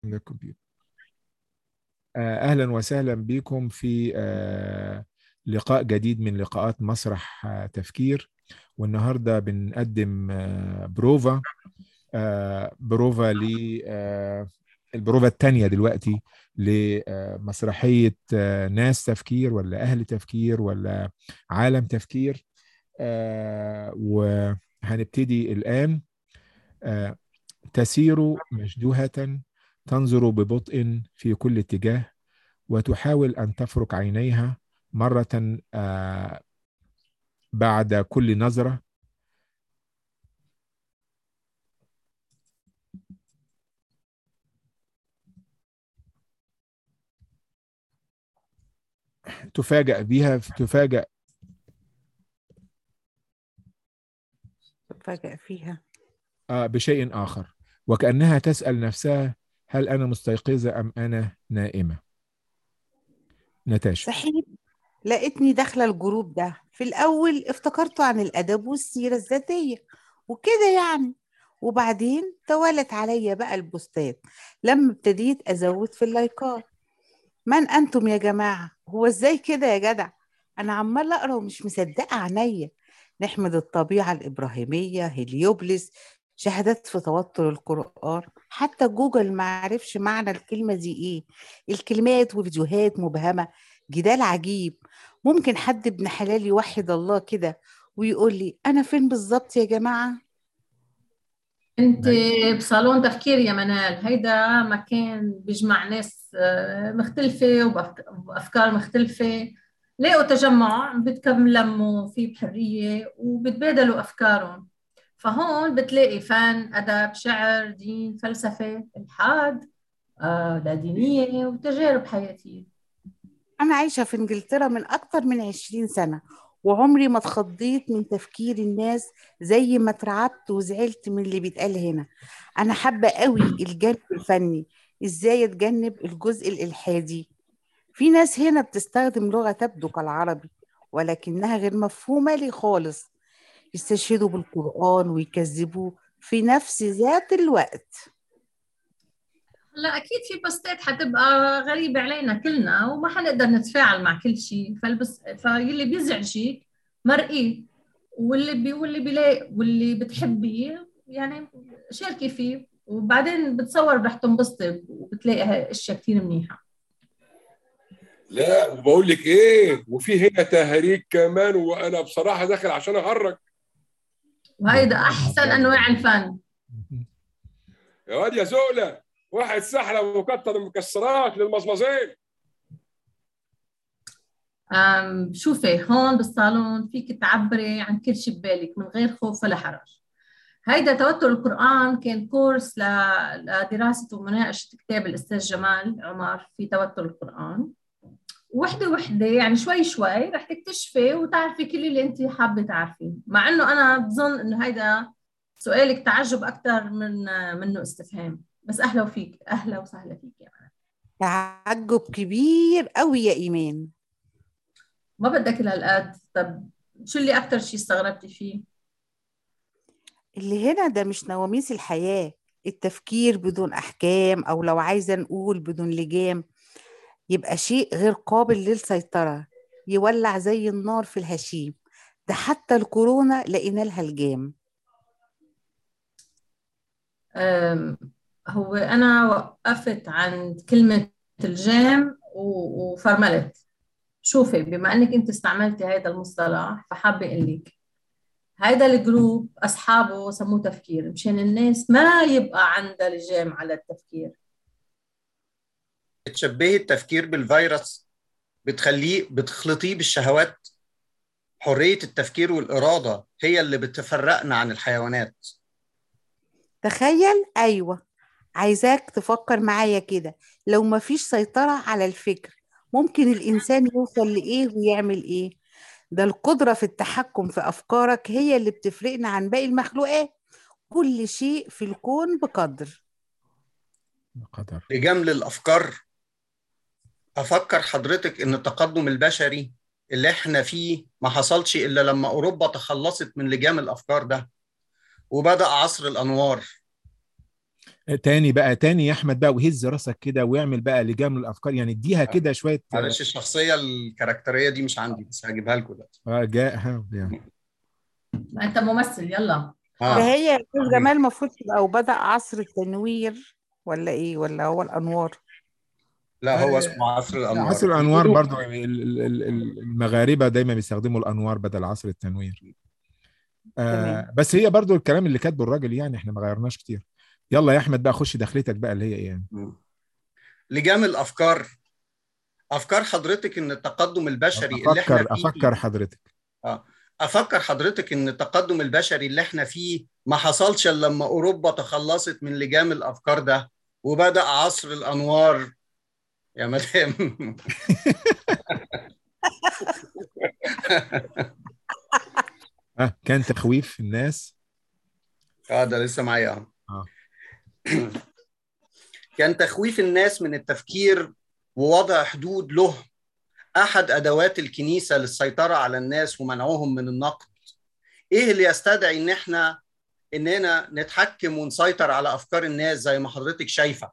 من الكمبيوتر آه، اهلا وسهلا بكم في آه، لقاء جديد من لقاءات مسرح آه، تفكير والنهارده بنقدم آه، بروفا آه، بروفا ل آه، البروفا الثانيه دلوقتي لمسرحيه آه، ناس تفكير ولا اهل تفكير ولا عالم تفكير آه، وهنبتدي الان آه، تسير مشدوهة تنظر ببطء في كل اتجاه وتحاول أن تفرك عينيها مرة آه، بعد كل نظرة تفاجأ بها تفاجأ بفاجأ فيها آه، بشيء آخر وكأنها تسأل نفسها هل أنا مستيقظة أم أنا نائمة نتاشا صحيح لقيتني داخلة الجروب ده في الأول افتكرته عن الأدب والسيرة الذاتية وكده يعني وبعدين توالت عليا بقى البوستات لما ابتديت أزود في اللايكات من أنتم يا جماعة هو إزاي كده يا جدع أنا عمال أقرأ ومش مصدقة عينيا نحمد الطبيعة الإبراهيمية هليوبلس شهادات في توتر القرآن حتى جوجل ما عرفش معنى الكلمة دي إيه الكلمات وفيديوهات مبهمة جدال عجيب ممكن حد ابن حلال يوحد الله كده ويقول لي أنا فين بالظبط يا جماعة انت بصالون تفكير يا منال هيدا مكان بيجمع ناس آه، مختلفة وبأفك- وبأفكار مختلفة لاقوا تجمع بتكلموا فيه بحرية وبتبادلوا أفكارهم فهون بتلاقي فن أدب شعر دين فلسفة إلحاد آه لا دينية وتجارب حياتية أنا عايشة في إنجلترا من أكتر من عشرين سنة وعمري ما اتخضيت من تفكير الناس زي ما اترعبت وزعلت من اللي بيتقال هنا أنا حابة قوي الجانب الفني إزاي أتجنب الجزء الإلحادي في ناس هنا بتستخدم لغة تبدو كالعربي ولكنها غير مفهومة لي خالص يستشهدوا بالقرآن ويكذبوه في نفس ذات الوقت هلا اكيد في بوستات حتبقى غريبه علينا كلنا وما حنقدر نتفاعل مع كل شيء فالبس فاللي بيزعجك مرئيه واللي بي واللي بيلاقي واللي بتحبيه يعني شاركي فيه وبعدين بتصور رح تنبسطي وبتلاقي اشياء كثير منيحه لا وبقول لك ايه وفي هنا تهريج كمان وانا بصراحه داخل عشان اهرج وهيدا احسن انواع الفن يا واد يا زقله واحد سحله مكتر المكسرات للمصمصين أم شوفي هون بالصالون فيك تعبري عن كل شيء ببالك من غير خوف ولا حرج هيدا توتر القرآن كان كورس ل- لدراسة ومناقشة كتاب الأستاذ جمال عمر في توتر القرآن وحدة وحدة يعني شوي شوي رح تكتشفي وتعرفي كل اللي انت حابة تعرفيه مع انه انا بظن انه هيدا سؤالك تعجب اكثر من منه استفهام بس اهلا وفيك اهلا وسهلا فيك يا معلم. تعجب كبير قوي يا إيمان ما بدك لهالقد طب شو اللي اكثر شيء استغربتي فيه اللي هنا ده مش نواميس الحياة التفكير بدون أحكام أو لو عايزة نقول بدون لجام يبقى شيء غير قابل للسيطرة يولع زي النار في الهشيم ده حتى الكورونا لقينا لها الجام أم، هو انا وقفت عند كلمة الجام و- وفرملت شوفي بما انك انت استعملتي هذا المصطلح فحابة اقول لك هيدا الجروب اصحابه سموه تفكير مشان الناس ما يبقى عندها لجام على التفكير بتشبهي التفكير بالفيروس بتخليه بتخلطيه بالشهوات حرية التفكير والإرادة هي اللي بتفرقنا عن الحيوانات تخيل أيوة عايزاك تفكر معايا كده لو مفيش سيطرة على الفكر ممكن الإنسان يوصل لإيه ويعمل إيه ده القدرة في التحكم في أفكارك هي اللي بتفرقنا عن باقي المخلوقات كل شيء في الكون بقدر قدر لجمل الأفكار أفكر حضرتك إن التقدم البشري اللي إحنا فيه ما حصلش إلا لما أوروبا تخلصت من لجام الأفكار ده وبدأ عصر الأنوار تاني بقى تاني يا احمد بقى وهز راسك كده واعمل بقى لجام الافكار يعني اديها كده شويه معلش الشخصيه الكاركتريه دي مش عندي بس هجيبها لكم دلوقتي اه جاء ها يعني. ما انت ممثل يلا ده اه هي يا استاذ جمال المفروض تبقى وبدأ عصر التنوير ولا ايه ولا هو الانوار لا هو اسمه عصر الانوار عصر الانوار برضو ال- ال- ال- ال- المغاربه دايما بيستخدموا الانوار بدل عصر التنوير آه تمام. بس هي برضو الكلام اللي كاتبه الراجل يعني احنا ما غيرناش كتير يلا يا احمد بقى خش دخلتك بقى اللي هي ايه يعني. مم. لجام الافكار افكار حضرتك ان التقدم البشري اللي احنا افكر فيه افكر حضرتك افكر حضرتك ان التقدم البشري اللي احنا فيه ما حصلش الا لما اوروبا تخلصت من لجام الافكار ده وبدا عصر الانوار يا مدام ها كان تخويف الناس اه ده لسه معايا اهو آه. كان تخويف الناس من التفكير ووضع حدود له احد ادوات الكنيسه للسيطره على الناس ومنعهم من النقد ايه اللي يستدعي ان احنا اننا نتحكم ونسيطر على افكار الناس زي ما حضرتك شايفه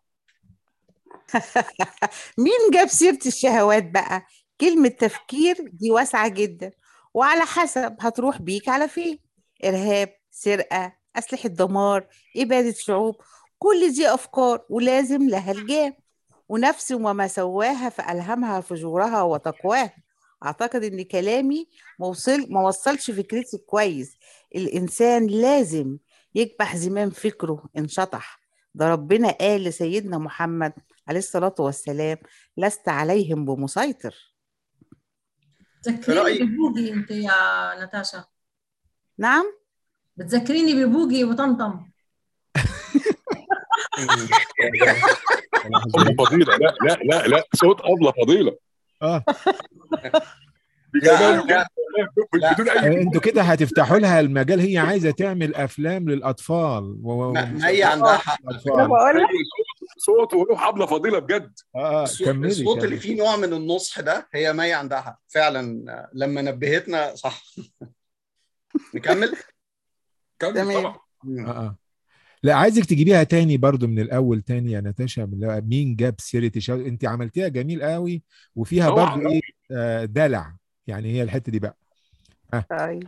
مين جاب سيرة الشهوات بقى كلمة تفكير دي واسعة جدا وعلى حسب هتروح بيك على فين إرهاب سرقة أسلحة دمار إبادة شعوب كل دي أفكار ولازم لها الجام ونفس وما سواها فألهمها فجورها وتقواها أعتقد إن كلامي ما وصل ما وصلش فكرتي كويس الإنسان لازم يكبح زمام فكره إن شطح ده ربنا قال لسيدنا محمد عليه الصلاة والسلام لست عليهم بمسيطر تذكريني رأيك؟ ببوجي انت يا نتاشا نعم بتذكريني ببوجي وطمطم أبلة فضيلة لا لا لا لا صوت أبلة فضيلة اه بجمال لا. لا. بدون أي انتوا كده هتفتحوا لها المجال هي عايزه تعمل افلام للاطفال و... ما ما هي عندها حق الأطفال. بقول لك صوت وروح أبلة فضيلة بجد اه آه، الصوت, كملي الصوت اللي كملي. فيه نوع من النصح ده هي مي عندها حق فعلا آه، لما نبهتنا صح نكمل كمل تمام. طبعا اه اه لا عايزك تجيبيها تاني برضو من الاول تاني يا ناتاشا من الأول. مين جاب سيره الشو... انت عملتيها جميل قوي وفيها طبعاً. برضو ايه آه دلع يعني هي الحته دي بقى طيب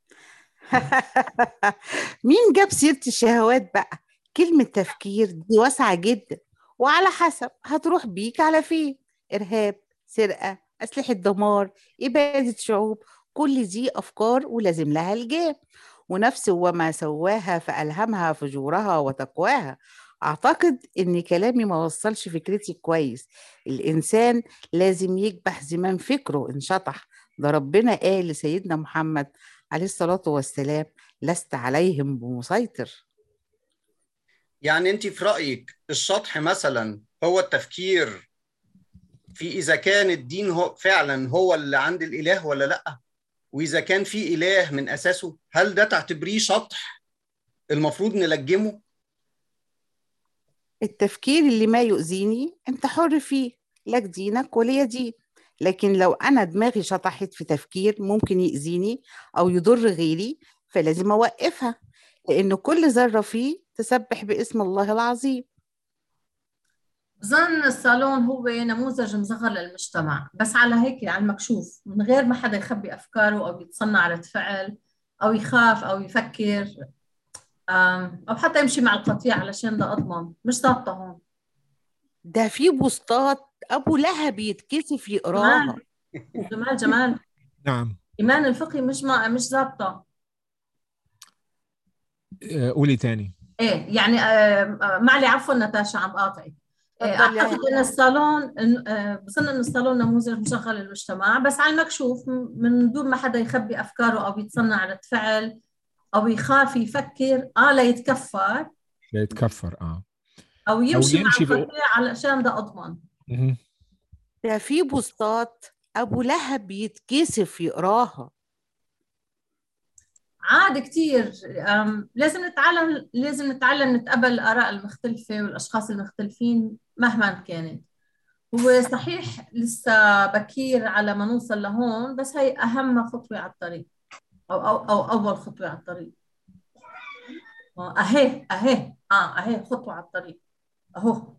مين جاب سيرة الشهوات بقى كلمة تفكير دي واسعة جدا وعلى حسب هتروح بيك على فين إرهاب سرقة أسلحة دمار إبادة شعوب كل دي أفكار ولازم لها الجام ونفس وما سواها فألهمها فجورها وتقواها أعتقد إن كلامي ما وصلش فكرتي كويس الإنسان لازم يكبح زمام فكره إن شطح ده ربنا قال لسيدنا محمد عليه الصلاة والسلام لست عليهم بمسيطر يعني انت في رايك الشطح مثلا هو التفكير في اذا كان الدين هو فعلا هو اللي عند الاله ولا لا واذا كان في اله من اساسه هل ده تعتبريه شطح المفروض نلجمه التفكير اللي ما يؤذيني انت حر فيه لك دينك ولي دين لكن لو انا دماغي شطحت في تفكير ممكن يأذيني او يضر غيري فلازم اوقفها لان كل ذرة فيه تسبح باسم الله العظيم بظن الصالون هو نموذج مصغر للمجتمع بس على هيك على المكشوف من غير ما حدا يخبي أفكاره أو يتصنع رد فعل أو يخاف أو يفكر أم، أو حتى يمشي مع القطيع علشان ده أضمن مش ظابطة هون ده في بوستات ابو لهب يتكسف يقراها جمال جمال جمال نعم إيمان الفقهي مش ما مش ظابطة آه قولي تاني إيه يعني آه، آه، معلي عفوا نتاشا عم قاطعك آه، اتفضلي. أعتقد إن الصالون إن- آه، بظن إن الصالون نموذج مشغل للمجتمع بس على المكشوف م- من دون ما حدا يخبي أفكاره أو يتصنع رد فعل أو يخاف يفكر آه ليتكفر لا يتكفر اه أو يمشي, يمشي مع في- القطيع علشان ده أضمن مهم. ده في بوستات ابو لهب يتكسف يقراها عادي كتير أم، لازم نتعلم لازم نتعلم نتقبل الآراء المختلفة والأشخاص المختلفين مهما كانت هو صحيح لسه بكير على ما نوصل لهون بس هي أهم خطوة على الطريق أو أو أو أول خطوة على الطريق آه، اهي اهي اه اهي خطوه على الطريق اهو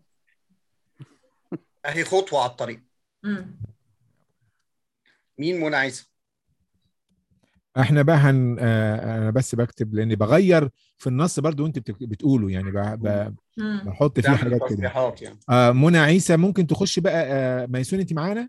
اهي خطوه على الطريق مم. مين منى عيسى احنا بقى هن آه، انا بس بكتب لاني بغير في النص برضو وانت بتك- بتقوله يعني ب- ب- مم. بحط فيه تعمل حاجات كده تصحيحات يعني آه منى عيسى ممكن تخش بقى آه ميسون انت معانا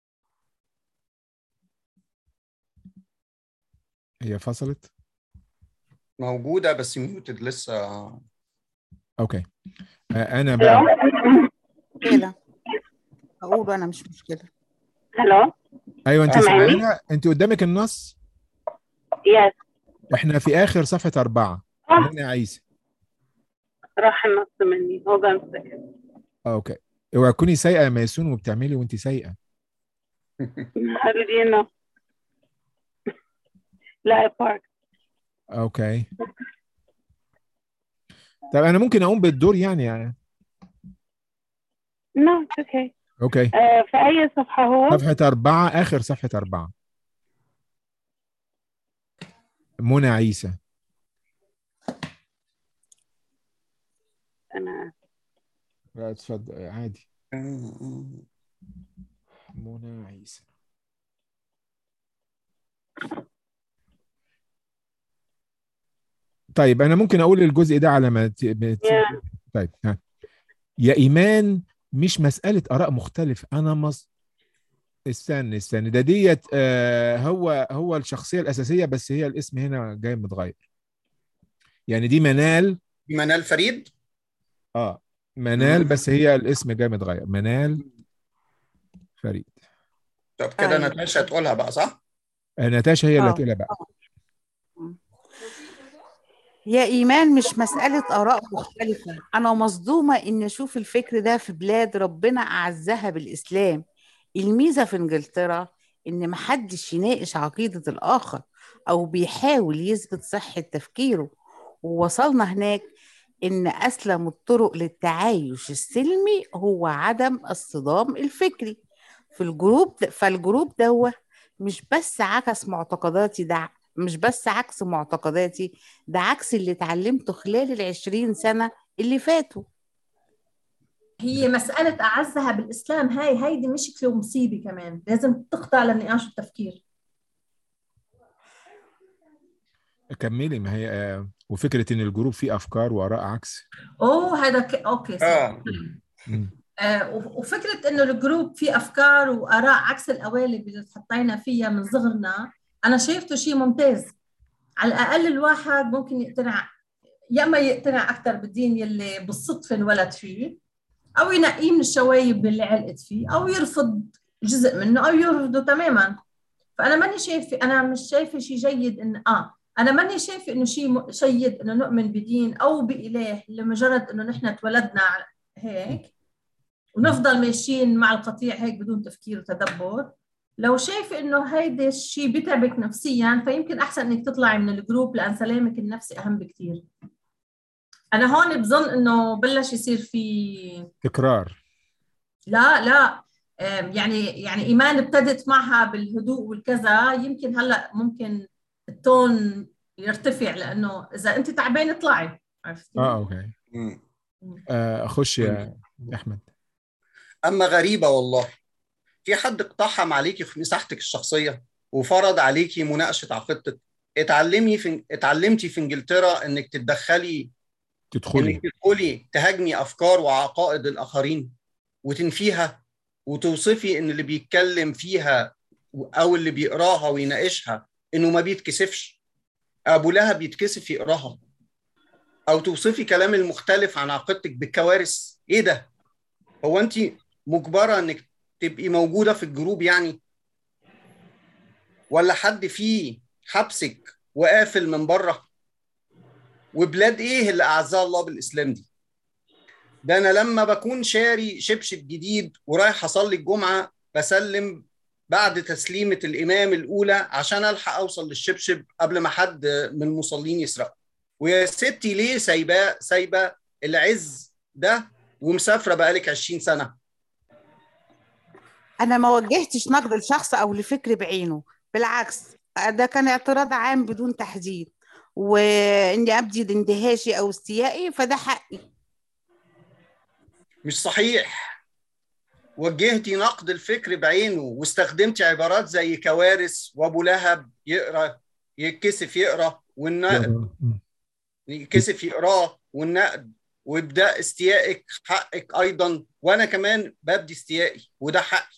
هي فصلت موجوده بس ميوتد لسه اوكي آه انا بقى كده اقول انا مش مشكله هلو ايوه انت سامعني؟ سامعانا انت قدامك النص يس احنا في اخر صفحه اربعه آه. منى عيسى راح النص مني هو on a second اوكي اوعي تكوني سايقه يا ميسون وبتعملي وانت سايقه how did you know لا بارك اوكي طب انا ممكن اقوم بالدور يعني, يعني. no it's okay اوكي آه في أي صفحة هو صفحه اربعه اخر صفحه اربعه منى عيسى أنا لا اتفضل عادي منى عيسى طيب انا ممكن اقول الجزء ده على ما ت... ما ت- Yeah. طيب ها يا ايمان مش مساله اراء مختلفه انا مص استنى استنى ده ديت آه هو هو الشخصيه الاساسيه بس هي الاسم هنا جاي متغير يعني دي منال منال فريد اه منال بس هي الاسم جاي متغير منال فريد طب كده أيوة. نتاشا تقولها بقى صح؟ آه ناتاشا هي اللي آه. هتقولها بقى يا إيمان مش مسألة آراء مختلفة أنا مصدومة إن أشوف الفكر ده في بلاد ربنا أعزها بالإسلام الميزة في إنجلترا إن محدش يناقش عقيدة الآخر أو بيحاول يثبت صحة تفكيره ووصلنا هناك إن أسلم الطرق للتعايش السلمي هو عدم الصدام الفكري في الجروب ده فالجروب ده مش بس عكس معتقداتي ده مش بس عكس معتقداتي ده عكس اللي اتعلمته خلال العشرين سنة اللي فاتوا هي مسألة أعزها بالإسلام هاي هيدي مشكلة ومصيبة كمان لازم تخضع للنقاش والتفكير كملي ما هي آه وفكره ان الجروب فيه افكار واراء عكس أوه هذا ك... أوكي صح. اه مم. آه وف- وفكرة إنه الجروب فيه أفكار وآراء عكس القوالب اللي تحطينا فيها من صغرنا أنا شايفته شيء ممتاز على الأقل الواحد ممكن يقتنع يا إما يقتنع أكثر بالدين يلي بالصدفة انولد فيه أو ينقيه من الشوايب اللي علقت فيه أو يرفض جزء منه أو يرفضه تماما فأنا ماني شايفة أنا مش شايفة شيء جيد إن آه أنا ماني شايفة إنه شيء م- جيد إنه نؤمن بدين أو بإله لمجرد إنه نحن اتولدنا على هيك ونفضل ماشيين مع القطيع هيك بدون تفكير وتدبر لو شايفة انه هيدا الشيء بيتعبك نفسيا فيمكن احسن انك تطلعي من الجروب لان سلامك النفسي اهم بكثير انا هون بظن انه بلش يصير في تكرار لا لا آم، يعني يعني ايمان ابتدت معها بالهدوء والكذا يمكن هلا ممكن التون يرتفع لانه اذا انت تعبانه اطلعي عرفتي؟ اه اوكي مم. آه خش يا احمد اما غريبه والله في حد اقتحم عليكي في مساحتك الشخصيه وفرض عليكي مناقشه عقيدتك اتعلمي في اتعلمتي في انجلترا انك تتدخلي تدخلي انك تدخلي تهاجمي افكار وعقائد الاخرين وتنفيها وتوصفي ان اللي بيتكلم فيها او اللي بيقراها ويناقشها انه ما بيتكسفش ابو لهب بيتكسف يقراها او توصفي كلام المختلف عن عقيدتك بالكوارث ايه ده هو انت مجبره انك تبقي موجوده في الجروب يعني ولا حد فيه حبسك وقافل من بره وبلاد ايه اللي اعزها الله بالاسلام دي ده انا لما بكون شاري شبشب جديد ورايح اصلي الجمعه بسلم بعد تسليمه الامام الاولى عشان الحق اوصل للشبشب قبل ما حد من المصلين يسرقه ويا ستي ليه سايباه سايبه العز ده ومسافره بقالك 20 سنه أنا ما وجهتش نقد لشخص أو لفكر بعينه بالعكس ده كان اعتراض عام بدون تحديد واني ابدي اندهاشي او استيائي فده حقي مش صحيح وجهتي نقد الفكر بعينه واستخدمتي عبارات زي كوارث وابو لهب يقرا يتكسف يقرا والنقد يتكسف يقراه والنقد وابدا استيائك حقك ايضا وانا كمان ببدي استيائي وده حقي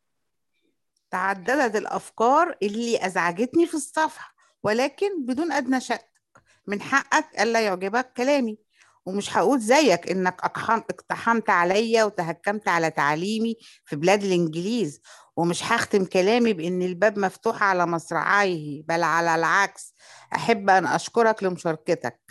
تعددت الافكار اللي ازعجتني في الصفحه ولكن بدون ادنى شك من حقك الا يعجبك كلامي ومش هقول زيك انك أقحم- اقتحمت عليا وتهكمت على تعليمي في بلاد الانجليز ومش هختم كلامي بان الباب مفتوح على مصراعيه بل على العكس احب ان اشكرك لمشاركتك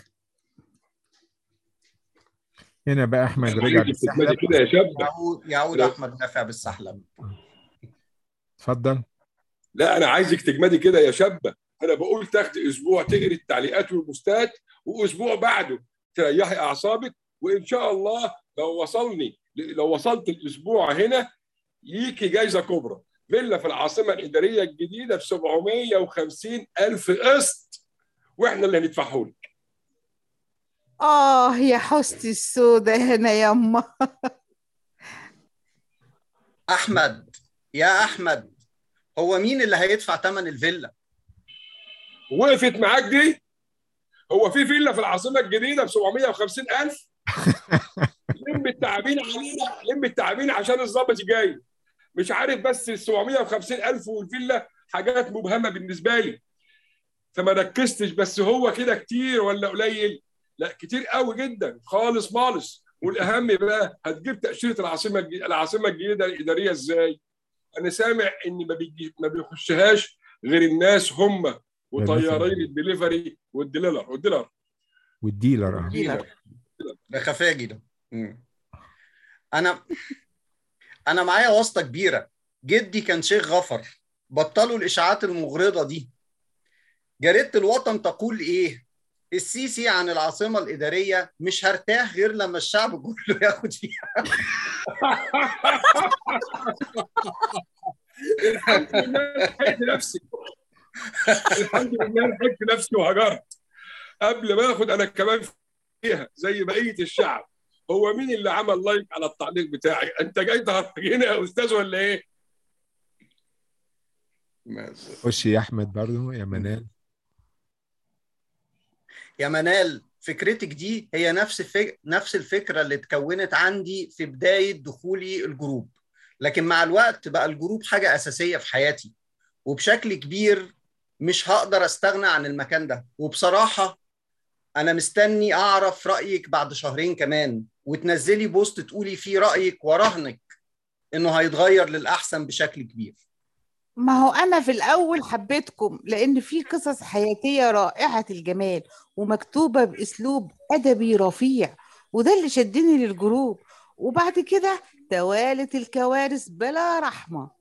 هنا بقى احمد رجع عايزك بالسحلب تتمادي كده يا شاب يعود يعود لا. احمد نافع بالسحلب اتفضل لا انا عايزك تجمدي كده يا شابه انا بقول تاخدي اسبوع تقري التعليقات والبوستات واسبوع بعده تريحي اعصابك وان شاء الله لو وصلني لو وصلت الاسبوع هنا ليكي جايزه كبرى فيلا في العاصمه الاداريه الجديده ب 750 الف قسط واحنا اللي هندفعه لك اه يا حستي السودة هنا يما احمد يا احمد هو مين اللي هيدفع ثمن الفيلا وقفت معاك دي هو في فيلا في العاصمه الجديده ب 750 الف لم التعابين علينا لم التعابين عشان الظابط جاي مش عارف بس ال 750 الف والفيلا حاجات مبهمه بالنسبه لي فما ركزتش بس هو كده كتير ولا قليل لا كتير قوي جدا خالص خالص والاهم بقى هتجيب تاشيره العاصمه الج- العاصمه الجديده الاداريه ازاي انا سامع ان ما بيجي ما بيخشهاش غير الناس هم وطيارين الدليفري والديلر والديلر والديلر اه ديلر. ده خفاجي ده مم. انا انا معايا واسطه كبيره جدي كان شيخ غفر بطلوا الاشاعات المغرضه دي جريده الوطن تقول ايه السيسي عن العاصمه الاداريه مش هرتاح غير لما الشعب كله ياخد فيها الحمد لله لحقت نفسي الحمد لله لحقت نفسي وهجرت قبل ما اخد انا كمان فيها زي بقيه الشعب هو مين اللي عمل لايك على التعليق بتاعي انت جاي تهرجينا يا استاذ ولا ايه خش يا احمد برضه يا منال يا منال فكرتك دي هي نفس فك... نفس الفكره اللي اتكونت عندي في بدايه دخولي الجروب لكن مع الوقت بقى الجروب حاجه اساسيه في حياتي وبشكل كبير مش هقدر استغنى عن المكان ده وبصراحه انا مستني اعرف رايك بعد شهرين كمان وتنزلي بوست تقولي فيه رايك وراهنك انه هيتغير للاحسن بشكل كبير ما هو أنا في الأول حبيتكم لأن في قصص حياتية رائعة الجمال ومكتوبة بأسلوب أدبي رفيع وده اللي شدني للجروب وبعد كده توالت الكوارث بلا رحمة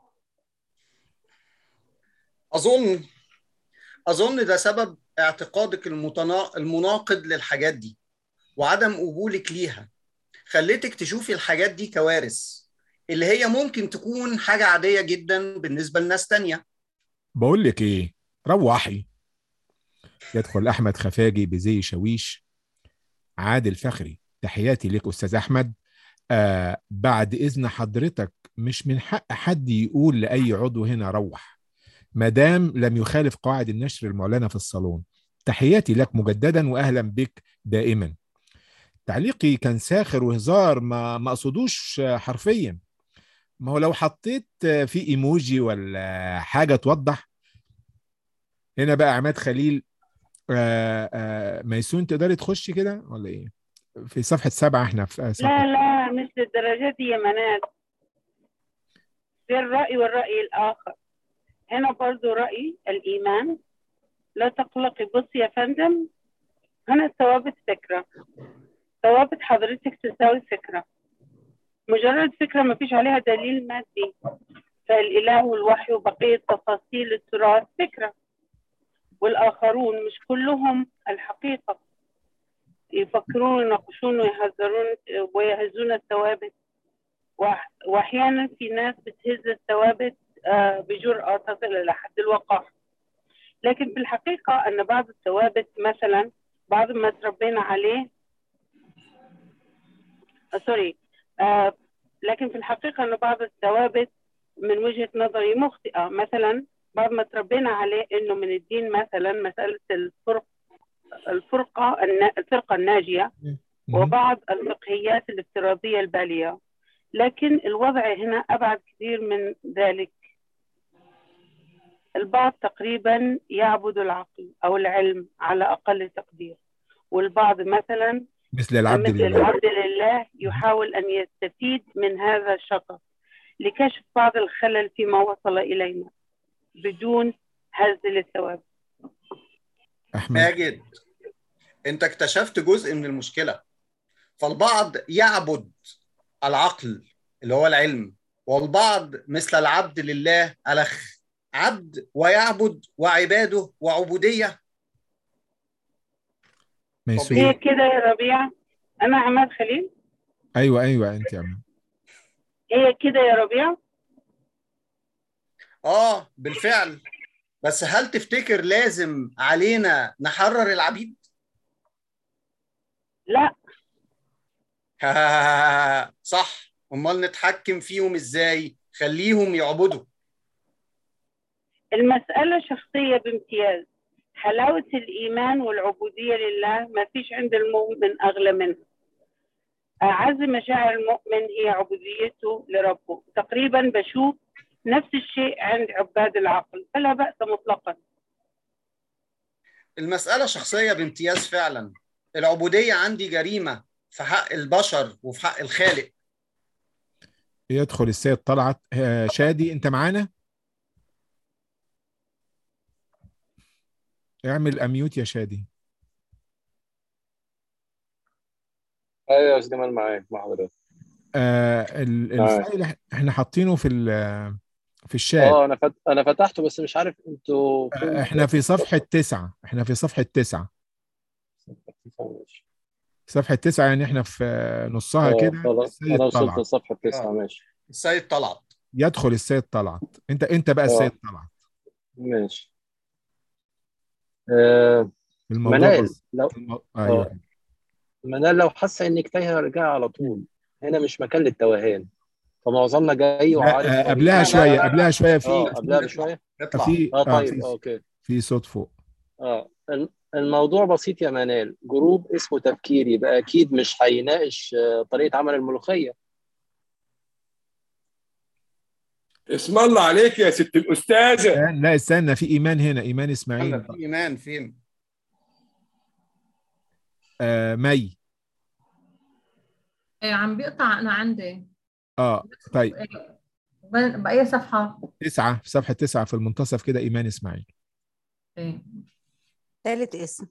اظن اظن ده سبب اعتقادك المتنا... المناقض للحاجات دي وعدم قبولك ليها خليتك تشوفي الحاجات دي كوارث اللي هي ممكن تكون حاجة عادية جدا بالنسبة لناس تانية بقول لك ايه روحي يدخل احمد خفاجي بزي شويش عادل فخري تحياتي لك استاذ احمد آه بعد اذن حضرتك مش من حق حد يقول لاي عضو هنا روح ما دام لم يخالف قواعد النشر المعلنه في الصالون تحياتي لك مجددا واهلا بك دائما تعليقي كان ساخر وهزار ما ما اقصدوش حرفيا ما هو لو حطيت في ايموجي ولا حاجه توضح هنا بقى عماد خليل آه آه ميسون تقدري تخشي كده ولا ايه في صفحه سبعه احنا في صفحه لا لا مش للدرجة دي يا منال في الرأي والرأي الآخر هنا برضو رأي الإيمان لا تقلقي بصي يا فندم هنا الثوابت فكرة ثوابت حضرتك تساوي فكرة مجرد فكرة ما فيش عليها دليل مادي فالإله والوحي وبقية تفاصيل التراث فكرة والآخرون مش كلهم الحقيقة يفكرون ويناقشون ويهزرون ويهزون الثوابت وأح- وأحيانا في ناس بتهز الثوابت آه، بجرأة تصل إلى حد الوقاحة لكن في الحقيقة أن بعض الثوابت مثلا بعض ما تربينا عليه آه سوري آه لكن في الحقيقة أن بعض الثوابت من وجهة نظري مخطئة مثلا بعد ما تربينا عليه انه من الدين مثلا مساله الفرق الفرقه النا- الفرقه الناجيه مهم. وبعض الفقهيات الافتراضيه الباليه لكن الوضع هنا ابعد كثير من ذلك البعض تقريبا يعبد العقل او العلم على اقل تقدير والبعض مثلا مثل العبد مثل لله العبد لله يحاول ان يستفيد من هذا الشطط لكشف بعض الخلل فيما وصل الينا بدون هز للثواب احمد ماجد انت اكتشفت جزء من المشكله فالبعض يعبد العقل اللي هو العلم والبعض مثل العبد لله الخ عبد ويعبد وعباده وعبوديه ميسور هي كده يا ربيع انا عماد خليل ايوه ايوه انت يا عم هي كده يا ربيع اه بالفعل بس هل تفتكر لازم علينا نحرر العبيد لا صح امال نتحكم فيهم ازاي خليهم يعبدوا المسألة شخصية بامتياز حلاوة الإيمان والعبودية لله ما فيش عند المؤمن أغلى منها أعز مشاعر المؤمن هي عبوديته لربه تقريبا بشوف نفس الشيء عند عباد العقل فلا بأس مطلقا المسألة شخصية بامتياز فعلا العبودية عندي جريمة في حق البشر وفي حق الخالق يدخل السيد طلعت آه، شادي انت معانا اعمل اميوت يا شادي ايوه يا استاذ جمال معاك مع حضرتك آه ال- معاك. الفايل إح- احنا حاطينه في ال- في الشات اه انا فت... انا فتحته بس مش عارف انتوا فين آه، احنا في صفحة تسعة احنا في صفحة تسعة ماشي. صفحة تسعة يعني احنا في آه، نصها اه كده خلاص السيد انا وصلت طلعت لصفحه تسعه آه. ماشي السيد طلعت يدخل السيد طلعت انت انت بقى آه. السيد طلعت ماشي آه الموضوع منال بس لو المو... ايوه منال لو حاسه انك تايهه ارجعي على طول هنا مش مكان للتوهان فمعظمنا جاي وعارف لا آه، طريق. قبلها لا، شوية لا، قبلها شوية في اه قبلها في بشويه اطلع في اه آه طيب في اوكي في صوت فوق اه الم- الموضوع بسيط يا منال جروب اسمه تفكير يبقى اكيد مش هيناقش آه، طريقه عمل الملوخيه اسم الله عليك يا ست الاستاذه لا استنى في ايمان هنا ايمان اسماعيل في ايمان فين آه مي إيه عم بيقطع انا عندي اه طيب إيه، ب- باي صفحه تسعة في صفحة تسعة في المنتصف كده ايمان اسماعيل إيه. ثالث اسم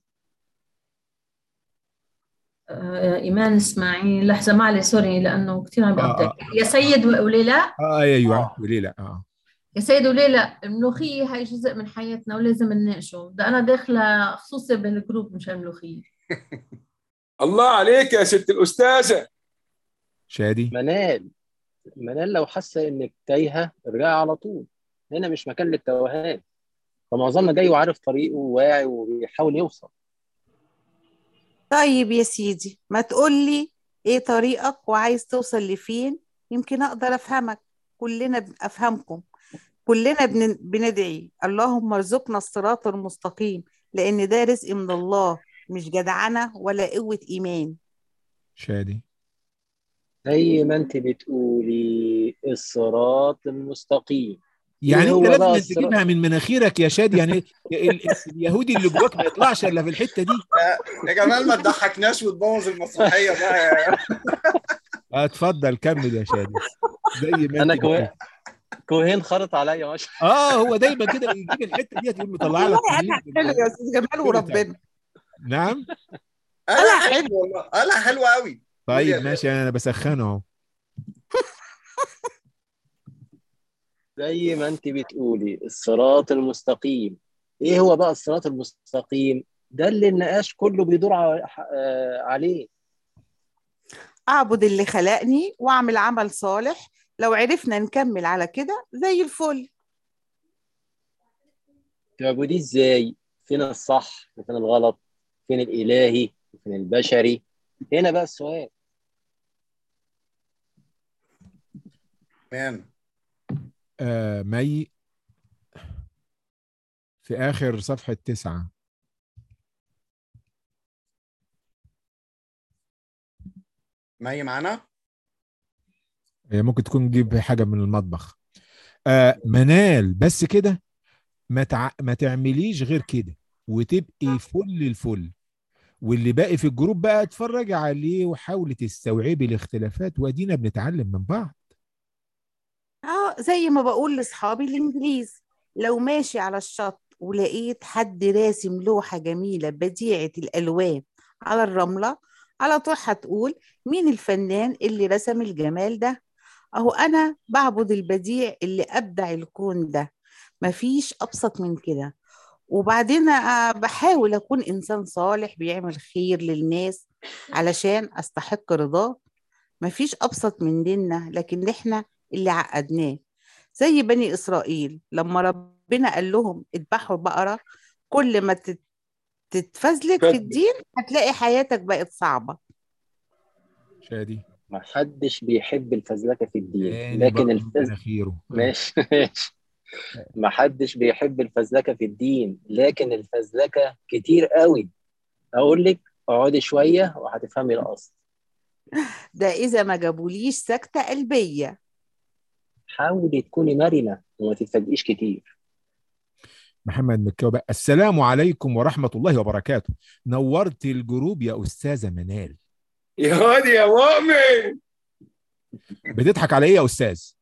آه، ايمان اسماعيل لحظه معلش سوري لانه كثير عم آه، بقطع يا سيد وليلى اه ايوه وليه لا اه يا سيد وليلى الملوخيه هاي جزء من حياتنا ولازم نناقشه ده انا داخله خصوصي بالجروب مشان الملوخيه الله عليك يا ست الاستاذه شادي منال منال لو حاسه انك تايهه ارجعي على طول هنا مش مكان للتوهان فمعظمنا جاي وعارف طريقه وواعي وبيحاول يوصل طيب يا سيدي ما تقولي ايه طريقك وعايز توصل لفين يمكن اقدر افهمك كلنا ب- افهمكم كلنا بن- بندعي اللهم ارزقنا الصراط المستقيم لان ده رزق من الله مش جدعنة ولا قوة ايمان شادي زي ما انت بتقولي الصراط المستقيم يعني إيه انت هو بقى لازم الصراط؟ تجيبها من مناخيرك يا شادي يعني ال- ال- اليهودي اللي جواك ما يطلعش الا في الحته دي يا جمال ما تضحكناش وتبوظ المسرحيه بقى يا- آه، اتفضل كمل يا شادي زي ما انا انت كوهين بتقول. كوهين خرط عليا ماشي اه هو دايما كده يجيب الحته دي يقوم مطلع لك والله انا كمية حلو يا استاذ جمال وربنا نعم قالها حلو والله قالها حلو قوي طيب ماشي انا بسخنه اهو زي ما انت بتقولي الصراط المستقيم ايه هو بقى الصراط المستقيم ده اللي النقاش كله بيدور ع- آه، عليه اعبد اللي خلقني واعمل عمل صالح لو عرفنا نكمل على كده زي الفل تعبديه ازاي فين الصح وفين الغلط فين الالهي وفين البشري هنا بقى السؤال تمام آه مي في آخر صفحة تسعة مي معانا هي ممكن تكون تجيب حاجة من المطبخ آه منال بس كده ما تع... ما تعمليش غير كده وتبقي فل الفل واللي باقي في الجروب بقى اتفرجي عليه وحاولي تستوعبي الاختلافات وادينا بنتعلم من بعض اه زي ما بقول لاصحابي الانجليز لو ماشي على الشط ولقيت حد راسم لوحة جميلة بديعة الألوان على الرملة على طول هتقول مين الفنان اللي رسم الجمال ده أهو أنا بعبد البديع اللي أبدع الكون ده مفيش أبسط من كده وبعدين آه، بحاول أكون إنسان صالح بيعمل خير للناس علشان أستحق رضاه مفيش أبسط من ديننا لكن إحنا اللي عقدناه زي بني إسرائيل لما ربنا قال لهم اذبحوا البقرة كل ما تت- تتفزلك في فزلك. الدين هتلاقي حياتك بقت صعبة شادي ما حدش بيحب الفزلكه في الدين تاني لكن برضه الفز مناخيره ماشي ماشي ما حدش بيحب الفزلكه في الدين لكن الفزلكه كتير قوي اقول لك اقعدي شويه وهتفهمي الاصل ده إذا ما جابوليش سكتة قلبية حاولي تكوني مرنه وما تتفاجئيش كتير محمد مكاوي بقى السلام عليكم ورحمة الله وبركاته نورت الجروب يا أستاذة منال يا واد يا مؤمن بتضحك على إيه يا أستاذ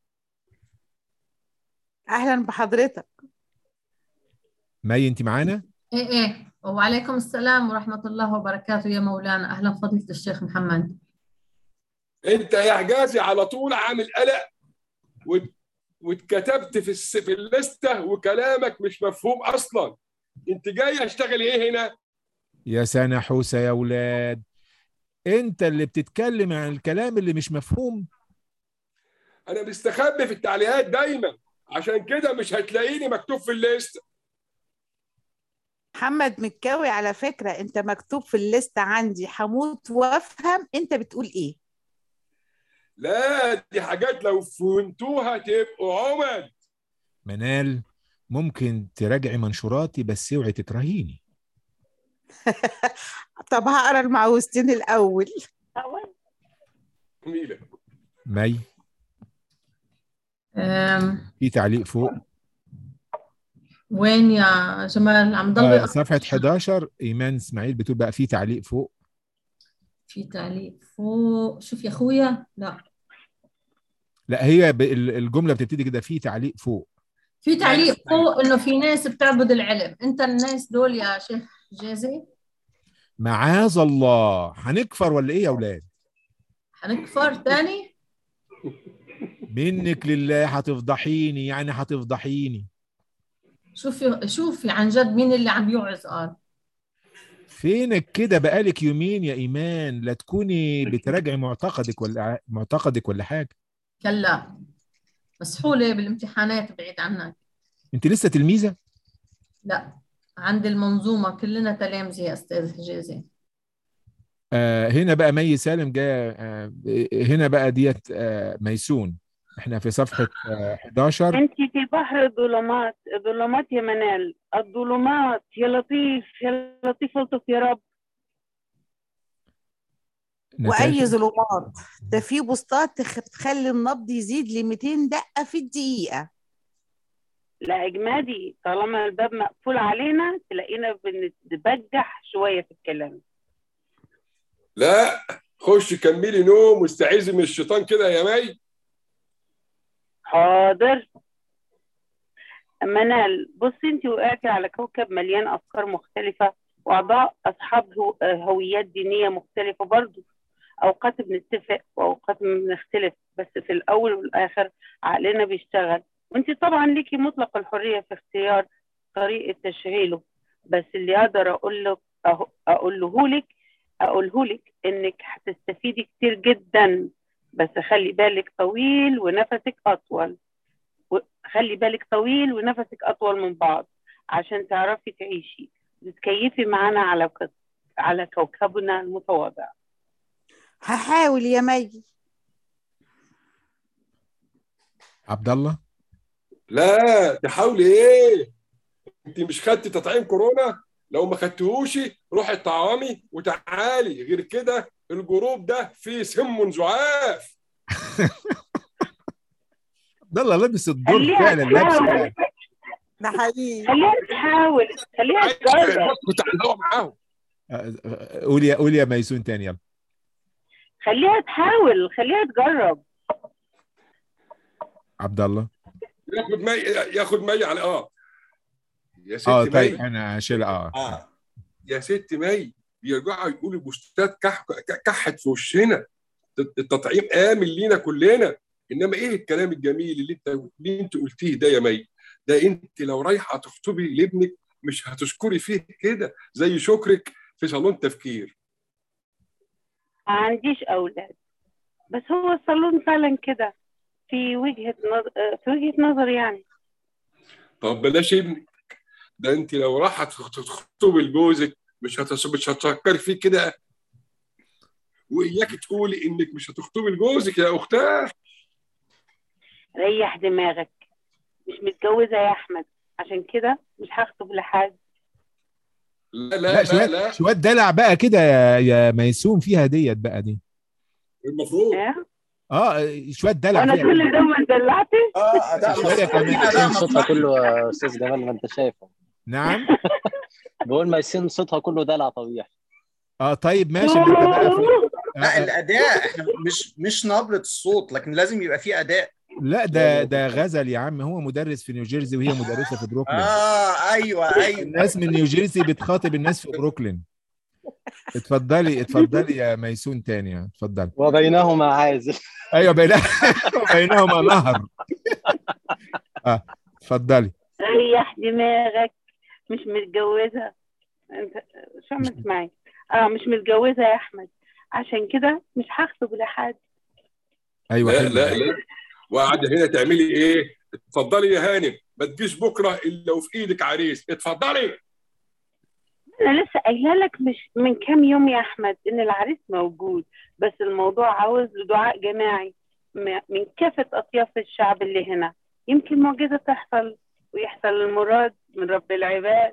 أهلا بحضرتك مي أنت معانا ايه ايه وعليكم السلام ورحمة الله وبركاته يا مولانا أهلا فضيلة الشيخ محمد انت يا حجازي على طول عامل قلق وات- واتكتبت في الس... في الليسته وكلامك مش مفهوم اصلا انت جاي اشتغل ايه هنا يا سنة حوسة يا ولاد أنت اللي بتتكلم عن الكلام اللي مش مفهوم انا مستخبي في التعليقات دايما عشان كده مش هتلاقيني مكتوب في الليست محمد مكاوي على فكرة أنت مكتوب في الليست عندي هموت وأفهم أنت بتقول إيه لا دي حاجات لو فهمتوها تبقوا عمد منال ممكن تراجعي منشوراتي بس اوعي تكرهيني طب هقرا المعوذتين الأول جميله مي أم، في تعليق فوق وين يا جمال عم ضل آه يقرأ. صفحة 11 إيمان إسماعيل بتقول بقى في تعليق فوق في تعليق فوق شوف يا أخويا لا لا هي ب- ال- الجملة بتبتدي كده في تعليق فوق في تعليق فوق إنه في ناس بتعبد العلم أنت الناس دول يا شيخ جازي معاذ الله هنكفر ولا إيه يا أولاد حنكفر تاني منك لله هتفضحيني يعني هتفضحيني شوفي شوفي عن جد مين اللي عم يوعظ قال فينك كده بقالك يومين يا إيمان لا تكوني بتراجعي معتقدك ولا معتقدك ولا حاجة كلا مسحولة بالامتحانات بعيد عنك أنت لسه تلميذة لا عند المنظومة كلنا تلامذة يا أستاذ حجازي آه هنا بقى مي سالم جايه آه هنا بقى ديت آه ميسون احنا في صفحه آه 11 انت في بحر الظلمات الظلمات يا منال الظلمات يا لطيف يا لطيف الطف يا رب وأي نتاشا ظلمات ده في بوستات تخ- تخلي النبض يزيد ل 200 دقة في الدقيقة لا اجمادي طالما الباب مقفول علينا تلاقينا بنتبجح شويه في الكلام لا خش كملي نوم واستعيذي من الشيطان كده يا مي حاضر منال بصي انت وقعتي على كوكب مليان افكار مختلفه واعضاء اصحاب هو- هويات دينيه مختلفه برضو اوقات بنتفق واوقات بنختلف بس في الاول والاخر عقلنا بيشتغل وانت طبعا ليكي مطلق الحريه في اختيار طريقه تشغيله بس اللي اقدر اقول لك اقوله لك اقوله لك انك هتستفيدي كتير جدا بس خلي بالك طويل ونفسك اطول خلي بالك طويل ونفسك اطول من بعض عشان تعرفي تعيشي وتتكيفي معانا على كوك- على كوكبنا المتواضع هحاول يا مي عبد الله لا تحاولي ايه انت مش خدتي تطعيم كورونا لو ما خدتهوش روحي طعامي وتعالي غير كده الجروب ده فيه سم زعاف عبد الله لابس الدور خليها فعلا لابس تحاول. ده حقيقي خليها تحاول خليها تجرب كنت على معاهم آه، آه، قول يا قول يا ميسون تاني يلا خليها تحاول خليها تجرب عبد الله ياخد مي ياخد مي على اه يا ست اه مي طيب انا هشيل اه اه يا ست مي بيرجعوا يقولوا بوستات كح كحت في وشنا التطعيم امن لينا كلنا انما ايه الكلام الجميل اللي انت اللي انت قلتيه ده يا مي ده انت لو رايحه تخطبي لابنك مش هتشكري فيه كده زي شكرك في صالون تفكير ما عنديش اولاد بس هو الصالون فعلا كده في وجهة نظر في وجهة نظر يعني طب بلاش ابنك ده انت لو رايحه تخطبي لجوزك مش هتس... مش هتفكري فيه كده واياك تقولي انك مش هتخطبي لجوزك يا اختاه ريح دماغك مش متجوزة يا احمد عشان كده مش هخطب لحد لا لا لا لا, شويه لا. شويه دلع بقى كده يا يا ميسون فيها ديت بقى دي المفروض إيه؟ اه شويه دلع وانا فيها كل ده ما اتدلعتش اه اداء شوية مصلحي. كمان. أداء ميسين صوتها مصلحي. كله يا استاذ جمال ما انت شايفه نعم بقول ميسين صوتها كله دلع طبيعي اه طيب ماشي ما انت بقى في... لا آه، آه، الاداء احنا مش مش نبره الصوت لكن لازم يبقى فيه اداء لا ده ده غزل يا عم هو مدرس في نيوجيرسي وهي مدرسه في بروكلين اه ايوه ايوه الناس من نيوجيرسي بتخاطب الناس في بروكلين اتفضلي اتفضلي يا ميسون تاني اتفضلي وبينهما عازل ايوه بينهما بينهما نهر اه اتفضلي ريح دماغك مش متجوزة انت شو عم تسمعي اه مش متجوزة يا احمد عشان كده مش هخطب لحد ايوه لا حلو لا لا وقاعده هنا تعملي ايه؟ اتفضلي يا هانم ما تجيش بكره الا وفي ايدك عريس اتفضلي انا لسه قايله لك مش من كام يوم يا احمد ان العريس موجود بس الموضوع عاوز له دعاء جماعي م- من كافه اطياف الشعب اللي هنا يمكن معجزه تحصل ويحصل المراد من رب العباد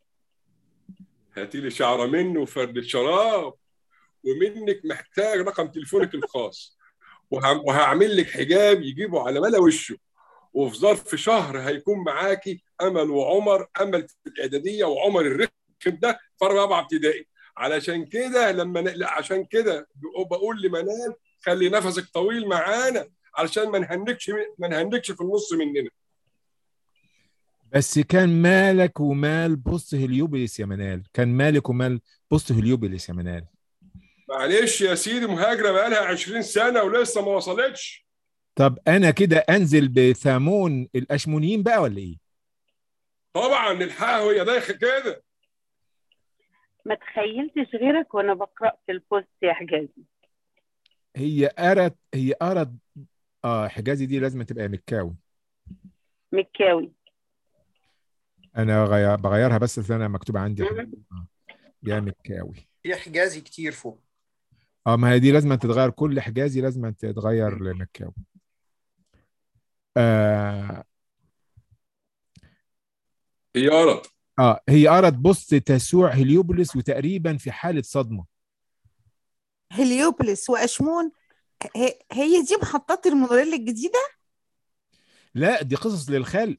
هاتي لي شعره منه وفردة شراب ومنك محتاج رقم تليفونك الخاص وه- وهعمل لك حجاب يجيبه على ملا وشه وفي ظرف شهر هيكون معاكي امل وعمر امل في الاعداديه وعمر الرخم ده في رابعه ابتدائي علشان كده لما ن... لا، عشان كده بقول لمنال خلي نفسك طويل معانا علشان ما نهنكش ما نهنكش في النص مننا بس كان مالك ومال بوست هليوبلس يا منال كان مالك ومال بوست هليوبلس يا منال معلش يا سيدي مهاجره بقالها 20 سنه ولسه ما وصلتش طب انا كده انزل بثامون الاشمونيين بقى ولا ايه طبعا نلحقها وهي دايخه كده ما تخيلتش غيرك وانا بقرا في البوست يا حجازي هي قرت هي قرت اه حجازي دي لازم تبقى مكاوي مكاوي انا غير بغيرها بس أصل انا مكتوب عندي آه. يا مكاوي في حجازي كتير فوق اه ما هي دي لازم تتغير كل حجازي لازم تتغير لمكاوي آه, هي قرط اه هي قرت بوست تسوع هليوبوليس وتقريبا في حاله صدمه هليوبلس واشمون هي, هي دي محطات المونوريل الجديده لا دي قصص للخلق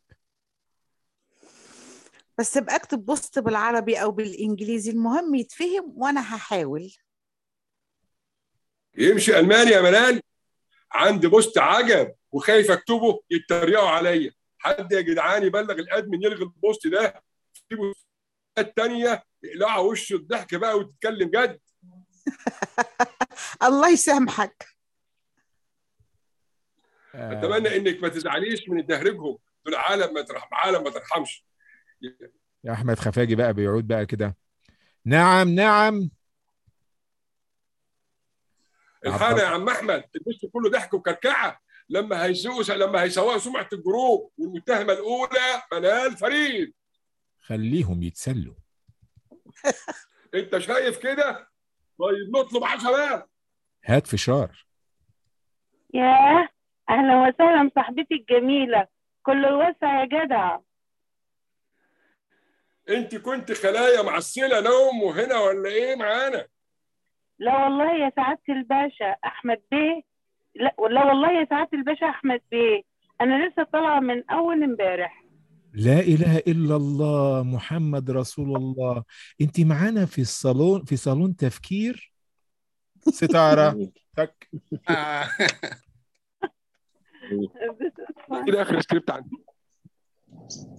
بس ابقى اكتب بوست بالعربي او بالانجليزي المهم يتفهم وانا هحاول يمشي الماني يا منال عندي بوست عجب وخايف اكتبه يتريقوا عليا حد يا جدعان يبلغ الادمن يلغي البوست ده في بوستات تانية يقلعها وشه الضحك بقى وتتكلم جد الله يسامحك آه اتمنى انك ما تزعليش من تهريجهم دول عالم ما ترحم عالم ما ترحمش يا احمد خفاجي بقى بيعود بقى كده نعم نعم الحقنا يا عم احمد البوست كله ضحك وكركعه لما هيسوقوا لما هيسوقوا سمعه الجروب والمتهمه الاولى منال فريد خليهم يتسلوا انت شايف كده طيب نطلب عشاء بقى هات فشار ياه اهلا وسهلا صاحبتي الجميله كل وسع يا جدع انت كنت خلايا معسله نوم وهنا ولا ايه معانا لا والله يا سعاده الباشا احمد بيه لا لا والله يا سعاده الباشا احمد بيه انا لسه طالعه من اول امبارح لا اله الا الله محمد رسول الله انت معانا في الصالون في صالون تفكير ستاره تك آه. كده اخر سكريبت عندي